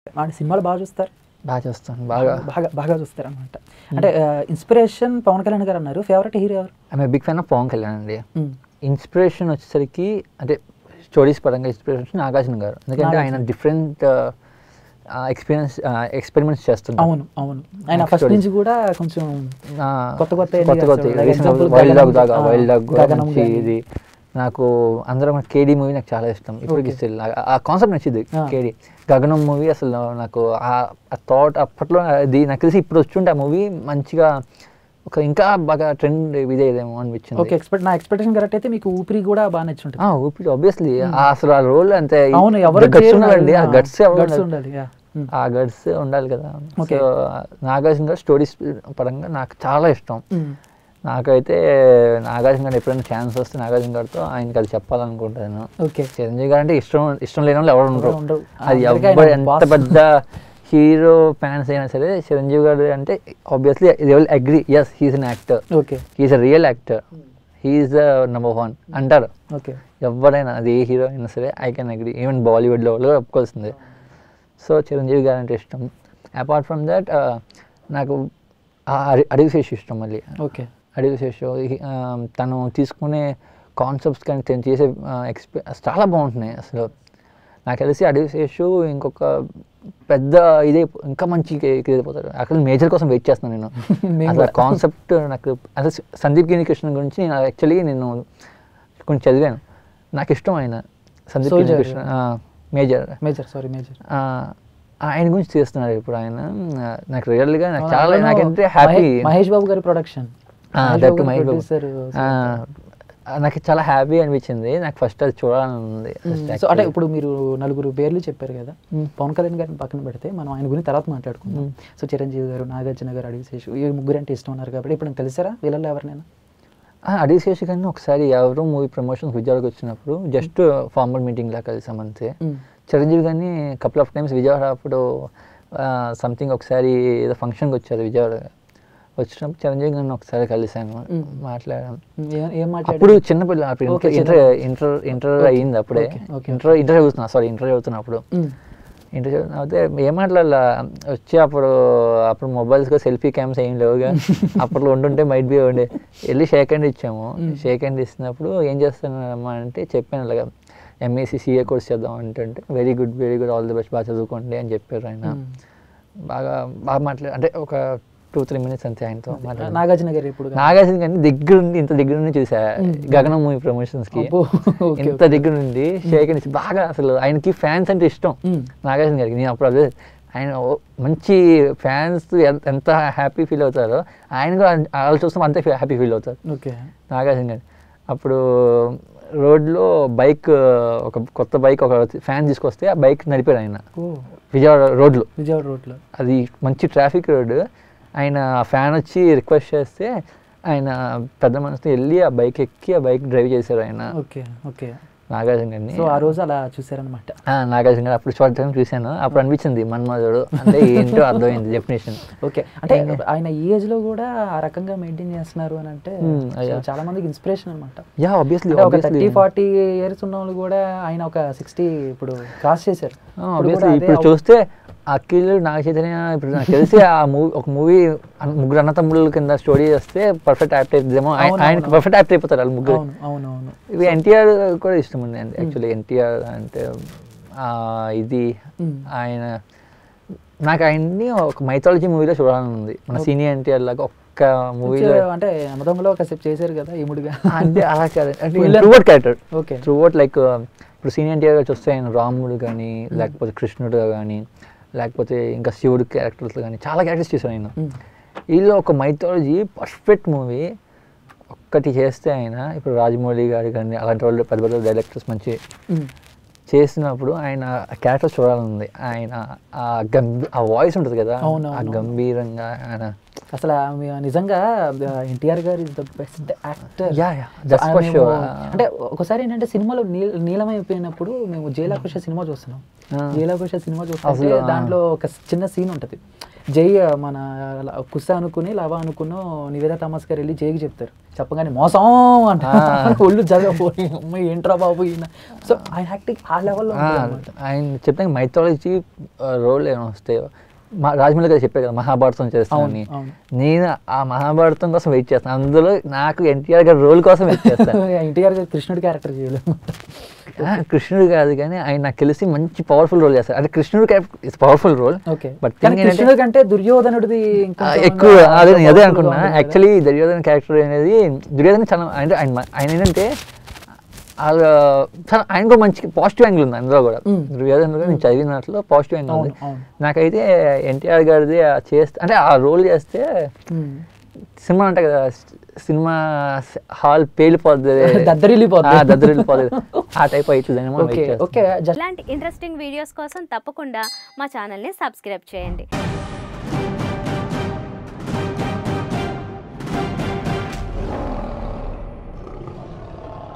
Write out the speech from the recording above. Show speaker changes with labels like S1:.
S1: వాడి సినిమాలు బాగా చూస్తారు
S2: బాగా చేస్తాను బాగా
S1: బాగా బాగా చూస్తారు అనమాట అంటే ఇన్స్పిరేషన్ పవన్ కళ్యాణ్ గారు అన్నారు ఫేవరెట్ హీరో ఎవరు
S2: I'm big fan of Pawan Kalyan అండి
S1: మ్మ్.
S2: ఇన్స్పిరేషన్ వచ్చేసరికి అంటే స్టోరీస్ పరంగా ఇన్స్పిరేషన్ నాగార్జున గారు ఎందుకంటే ఆయన డిఫరెంట్ ఎక్స్పీరియన్స్ ఎక్స్పెరిమెంట్స్ చేస్తున్నారు
S1: అవును అవును ఆయన
S2: Next
S1: ఫస్ట్
S2: story.
S1: నుంచి కూడా కొంచెం
S2: ఆ,
S1: కొత్త కొత్త
S2: కొత్త కొత్త
S1: like example
S2: వైల్డ్ డాగ్
S1: గగనం,
S2: దాకా
S1: ఆ,
S2: వైల్డ్ డాగ్
S1: గగనం
S2: మంచి
S1: గాని.
S2: ఇది నాకు అందరం కేడీ మూవీ నాకు చాలా ఇష్టం ఇప్పటికి
S1: Okay.
S2: still ఆ- ఆ కాన్సెప్ట్ నచ్చింది
S1: ఆ.
S2: కేడీ గగనం మూవీ అసలు నాకు ఆ థాట్ అప్పట్లో అది నాకు తెలిసి ఇప్పుడు వచ్చుంటే ఆ మూవీ మంచిగా ఒక ఇంకా బాగా ట్రెండ్ ఇదేదేమో అనిపించింది
S1: ఓకే ఎక్స్పెక్ట్ నా ఎక్స్పెక్టేషన్ కరెక్ట్ అయితే మీకు ఊపిరి కూడా బాగా నచ్చుంటుంది
S2: ఆ, ఊపిరి ఆబ్వియస్లీ అసలు ఆ రోల్ అంతే
S1: అవును ఎవరు
S2: గట్స్
S1: చేయరు
S2: ఉండాలండి ఆ
S1: నాకు.
S2: గట్స్
S1: Guts ఉండాలి yeah. మ్మ్.
S2: ఆ గట్స్ ఉండాలి కదా
S1: Okay.
S2: సో నాగార్జున గారు స్టోరీస్ పరంగా నాకు చాలా ఇష్టం
S1: మ్మ్.
S2: నాకైతే నాగార్జున గారు ఎప్పుడైనా ఛాన్స్ వస్తే నాగార్జున గారితో ఆయనకి అది చెప్పాలనుకుంటాను
S1: ఓకే
S2: చిరంజీవి గారు అంటే ఇష్టం ఇష్టం లేని వాళ్ళు ఎవరు ఉండరు
S1: ఎవరు ఉండరు.
S2: అది
S1: అందరికీ
S2: ఎవ్వరు
S1: ఆయన
S2: ఎంత
S1: boss.
S2: పెద్ద హీరో ఫ్యాన్స్ అయినా సరే చిరంజీవి గారు అంటే obviously they will agree as he's an actor
S1: okay
S2: he's a real actor he's the number one అంటారు
S1: ఓకే
S2: ఎవరైనా అది ఏ హీరో అయినా సరే ఐ కెన్ అగ్రీ ఈవెన్ బాలీవుడ్లో వాళ్ళు కూడా ఒప్పుకోవాల్సిందే సో చిరంజీవి గారు అంటే ఇష్టం అపార్ట్ ఫ్రమ్ దట్ నాకు ఆ అడి- అడవి శేషు ఇష్టం మళ్ళీ
S1: ఓకే
S2: అడవి శేషు ఈ- ఆ, తను తీసుకునే కాన్సెప్ట్స్ కానీ తను చేసే ఎక్స్పీ చాలా బాగుంటున్నాయి అసలు నాకు తెలిసి అడవి శేషు ఇంకొక పెద్ద ఇదే ఇంకా మంచి ఇదైపోతాడు అక్కడ మేజర్ కోసం వెయిట్ చేస్తున్నాను నేను
S1: మేము
S2: అసలు
S1: కూడా.
S2: కాన్సెప్ట్ నాకు అసలు సందీప్ గిరి కృష్ణ గురించి నేను యాక్చువల్లీ నేను కొంచెం చదివాను నాకు ఇష్టం ఆయన Sandeep Giri
S1: Soldier.
S2: Krishna major
S1: major sorry major
S2: ఆయన గురించి చేస్తున్నారు ఇప్పుడు ఆయన ఆ, నాకు రియల్గా నాకు చాలా నాకంటే హ్యాపీ
S1: మహేష్ బాబు గారి ప్రొడక్షన్
S2: దట్ మై నాకు చాలా హ్యాపీ అనిపించింది నాకు ఫస్ట్ అది చూడాలని ఉంది
S1: సో అంటే ఇప్పుడు మీరు నలుగురు పేర్లు చెప్పారు కదా పవన్ కళ్యాణ్ గారిని పక్కన పెడితే మనం ఆయన గురించి తర్వాత మాట్లాడుకుందాం సో చిరంజీవి గారు నాగార్జున గారు అడిగి శేషు ఈ ముగ్గురు అంటే ఇష్టం ఉన్నారు కాబట్టి ఇప్పుడు కలిసారా వీళ్ళలో ఎవరినైనా
S2: అడిగి శేషు కానీ ఒకసారి ఎవరు మూవీ ప్రమోషన్స్ విజయవాడకి వచ్చినప్పుడు జస్ట్ ఫార్మల్ మీటింగ్ లా కలిసాం అంతే చిరంజీవి గారిని కపుల్ ఆఫ్ టైమ్స్ విజయవాడ అప్పుడు సంథింగ్ ఒకసారి ఏదో ఫంక్షన్కి వచ్చారు విజయవాడ వచ్చినప్పుడు చిరంజీవి గారిని ఒకసారి కలిసాను
S1: Mm.
S2: మాట్లాడాం
S1: ఏ- ఏం
S2: అప్పుడు
S1: మాట్లాడారు
S2: చిన్నపిల్ల అప్పుడు
S1: Okay,
S2: ఇంటర్
S1: చిన్న-
S2: ఇంటర్ ఇంటర్
S1: Okay,
S2: అయ్యింది అప్పుడే
S1: okay, okay,
S2: ఇంటర్ ఇంటర్ చదువుతున్నా సారీ ఇంటర్ చదువుతున్నా అప్పుడు
S1: మ్మ్.
S2: ఇంటర్ చదువుతున్నా అయితే ఏం మాట్లాడాల వచ్చి అప్పుడు అప్పుడు మొబైల్స్ సెల్ఫీ క్యామ్స్ ఏం లేవుగా అప్పట్లో ఉండుంటే మైట్ బి ఉండే వెళ్ళి షేక్ హ్యాండ్ ఇచ్చాము
S1: Mm.
S2: షేక్ హ్యాండ్ ఇస్తున్నప్పుడు ఏం చేస్తున్నామా అంటే చెప్పాను అలాగా ఎంఏసీ సీఏ కోర్స్ చేద్దాం అంటే very good very good all the best బాగా చదువుకోండి అని చెప్పారు ఆయన
S1: మ్మ్.
S2: బాగా బాగా మాట్లాడు అంటే ఒక టూ త్రీ మినిట్స్ అంతే ఆయనతో మాట్లాడాను
S1: నాగార్జున గారు ఇప్పుడు
S2: నాగార్జున కానీ దగ్గర నుండి ఇంత దగ్గర నుండి చూసా
S1: Mm.
S2: గగనం మూవీ ప్రమోషన్స్ కి
S1: అబ్బో, okay,
S2: ఇంత
S1: okay.
S2: దగ్గర నుండి షేక్ అని బాగా అసలు ఆయనకి ఫ్యాన్స్ అంటే ఇష్టం
S1: మ్మ్.
S2: నాగార్జున గారికి నేను అప్పుడు అదే ఆయన ఓ- మంచి ఫ్యాన్స్ ఎంత హ్యాపీ ఫీల్ అవుతారో ఆయన కూడా వాళ్ళు చూస్తాం అంతే హ్యాపీ ఫీల్ అవుతారు
S1: ఓకే
S2: నాగార్జున గారు అప్పుడు రోడ్లో బైక్ ఒక కొత్త బైక్ ఒక ఫ్యాన్ తీసుకొస్తే ఆ బైక్ నడిపారు ఆయన
S1: ఓ
S2: విజయవాడ రోడ్లో
S1: విజయవాడ రోడ్లో
S2: అది మంచి ట్రాఫిక్ రోడ్ ఆయన ఆ ఫ్యాన్ వచ్చి రిక్వెస్ట్ చేస్తే ఆయన పెద్ద మనసుతో వెళ్ళి ఆ బైక్ ఎక్కి ఆ బైక్ డ్రైవ్ చేశారు ఆయన
S1: ఓకే ఓకే
S2: నాగార్జున గారిని
S1: సో ఆ రోజు అలా చూసారనమాట
S2: ఆ, నాగార్జున గారు అప్పుడు షార్ట్ టైం చూశాను అప్పుడు అనిపించింది మన్మధుడు అంటే ఏంటో అర్థమైంది డెఫినేషన్
S1: ఓకే అంటే ఆయన ఈ ఏజ్ లో కూడా ఆ రకంగా మెయింటైన్ చేస్తున్నారు అని అంటే
S2: Hmm,
S1: so
S2: yeah.
S1: చాలా మందికి ఇన్స్పిరేషన్ అనమాట
S2: యా ఆబ్వియస్లీ
S1: అంటే ఒక థర్టీ ఫార్టీ ఇయర్స్ ఉన్న వాళ్ళు కూడా ఆయన ఒక సిక్స్టీ ఇప్పుడు క్రాస్ చేశారు ఇప్పుడు కూడా
S2: ఆబ్వియస్లీ
S1: అదే
S2: ఇప్పుడు
S1: అవ-
S2: చూస్తే అఖిల్ నాగ చైతన్య ఇప్పుడు నాకు తెలిసి ఆ మూవీ ఒక మూవీ ముగ్గురు అన్న తమ్ముళ్ళ కింద స్టోరీ వస్తే పర్ఫెక్ట్ యాక్ట్ అయిపోతుందేమో ఆయ-
S1: అవును,
S2: ఆయనకి
S1: అవును.
S2: పర్ఫెక్ట్ యాక్ట్ అయిపోతారు వాళ్ళు ముగ్గురు
S1: అవును అవును అవును
S2: ఇవి ఎన్టీఆర్ కూడా ఇష్టం ఉంది అండి యాక్చువల్లీ ఎన్టీఆర్ అంటే ఆ, ఇది
S1: Hmm.
S2: ఆయన నాకు ఆయన్ని ఒక మైథాలజీ మూవీలో చూడాలని ఉంది మన సీనియర్ ఎన్టీఆర్ లాగా ఒక్క మూవీలో
S1: కొంచెం అంటే అమదంలో ఒకసేపు చేశారు కదా ఇముడుగా
S2: అంటే అలా కాదు అంటే
S1: Full
S2: throughout character
S1: okay
S2: throughout like ఇప్పుడు సీనియర్ ఎన్టీఆర్ గారు చూస్తే ఆయన రాముడు కానీ లేకపోతే కృష్ణుడు కానీ లేకపోతే ఇంకా శివుడు క్యారెక్టర్స్ కానీ చాలా క్యారెక్టర్స్ చేశారు ఆయన వీళ్ళు ఒక మైథాలజీ పర్ఫెక్ట్ మూవీ ఒక్కటి చేస్తే ఆయన ఇప్పుడు రాజమౌళి గారు కానీ అలాంటి వాళ్ళు పెద్ద పెద్ద డైరెక్టర్స్ మంచి చేసినప్పుడు ఆయన క్యారెక్టర్ చూడాలని ఉంది ఆయన ఆ గంభీ ఆ వాయిస్ ఉంటుంది కదా
S1: అవును,
S2: ఆ
S1: అవును.
S2: గంభీరంగా ఆయన
S1: అసలు ఆమె నిజంగా ఎన్టీఆర్ గారు is the best actor
S2: Yeah, yeah, that's for sure.
S1: అంటే ఒకసారి ఏంటంటే సినిమాలో నీల నీలమైపోయినప్పుడు మేము జైలాకుష సినిమా చూస్తున్నాం
S2: Ah.
S1: జైలాకుష సినిమా చూస్తుంటే
S2: అసలు, ah.
S1: దాంట్లో ఒక చిన్న సీన్ ఉంటుంది జై మన ల- కుస్స అనుకుని లవ అనుకున్నో నివేద థామస్ గారు వెళ్ళి జైకి చెప్తారు చెప్పగానే మోసం అంట ఒళ్ళు జరగపోయి అమ్మాయి ఏంట్రా బాబు ఈయన సో ఆయన యాక్టింగ్ ఆ లెవెల్లో
S2: ఆ, ఆయన చెప్పిన మైథాలజీ రోల్ ఏమైనా వస్తాయో మా రాజమౌళి గారు చెప్పారు కదా మహాభారతం చేస్తానని
S1: అవును, అవును.
S2: నేను ఆ మహాభారతం కోసం వెయిట్ చేస్తాను అందులో నాకు ఎన్టీఆర్ గారి రోల్ కోసం వెయిట్ చేస్తాను
S1: ఎన్టీఆర్ గారు కృష్ణుడి క్యారెక్టర్ చేయలేదు
S2: ఆ, కృష్ణుడు కాదు కానీ ఆయన నాకు తెలిసి మంచి పవర్ఫుల్ రోల్ చేస్తారు అంటే కృష్ణుడు it's powerful role
S1: okay
S2: but
S1: కానీ కృష్ణుడి కంటే దుర్యోధనుడిది ఇంకా
S2: ఎక్కువ అదే నేను అదే అనుకున్నా యాక్చువల్లీ దుర్యోధన క్యారెక్టర్ అనేది దుర్యోధన చాలా అంటే ఆయన మ- ఆయన ఏంటంటే వాళ్ళ చాలా ఆయన కూడా మంచి పాజిటివ్ యాంగిల్ ఉంది అందులో కూడా
S1: Mm.
S2: దుర్యోధన కూడా నేను చదివిన దాంట్లో పాజిటివ్ యాంగిల్ ఉంది
S1: అవును, అవును.
S2: నాకైతే ఎన్టీఆర్ గారిది ఆ చేస్తే అంటే ఆ రోల్ చేస్తే సినిమా అంటే కదా సినిమా హాల్ పేలిపోద్ది
S1: దద్దరిల్లిపోద్ది.
S2: ఆ, దద్దరిల్లిపోద్ది ఆ టైప్ అవుతుందని మనం
S1: ఓకే
S2: wait చేస్తాం.
S1: ఓకే జస్ట్
S3: ఇలాంటి ఇంట్రెస్టింగ్ వీడియోస్ కోసం తప్పకుండా మా ఛానల్ని సబ్స్క్రైబ్ చేయండి